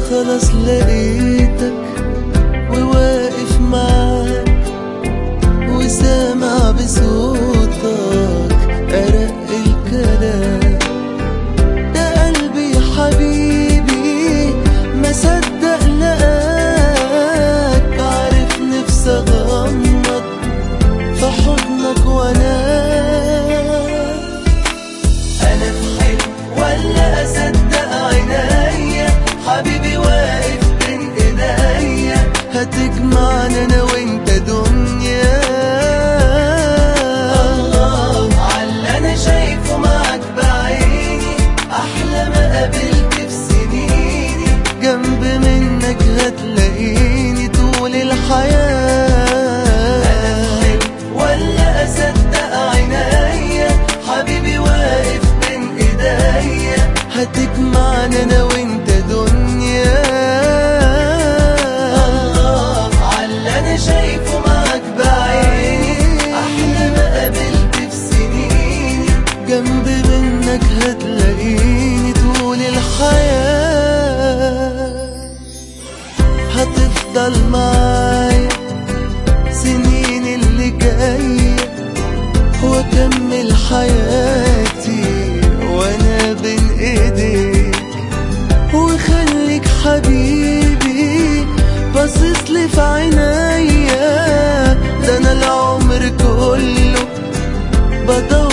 خلاص لقيتك وواقف معاك وسامع بصوتك أرق الكلام ده قلبي يا حبيبي ما صدق لقاك عارف نفسي اغمض في حضنك وانام انا في حلم ولا اصدق عينيا حبيبي واقف بين ايديا هتجمعنا انا وانت دنيا الله على انا شايفه معاك بعيني احلى ما قابلت في سنيني جنب منك هتلاقيني طول الحياة أنا في حلم ولا أصدق عينيا حبيبي واقف بين إيديا هتجمعنا أنا وأنت دنيا الله على أنا شايفه معاك بعيني أحلى ما قابلت في سنيني جنب منك هتلاقيني طول الحياة هتفضل معايا سنين اللي جاية واكمل حياتي وانا بين ايديك وخليك حبيبي باصص لي في عينيا ده انا العمر كله بدور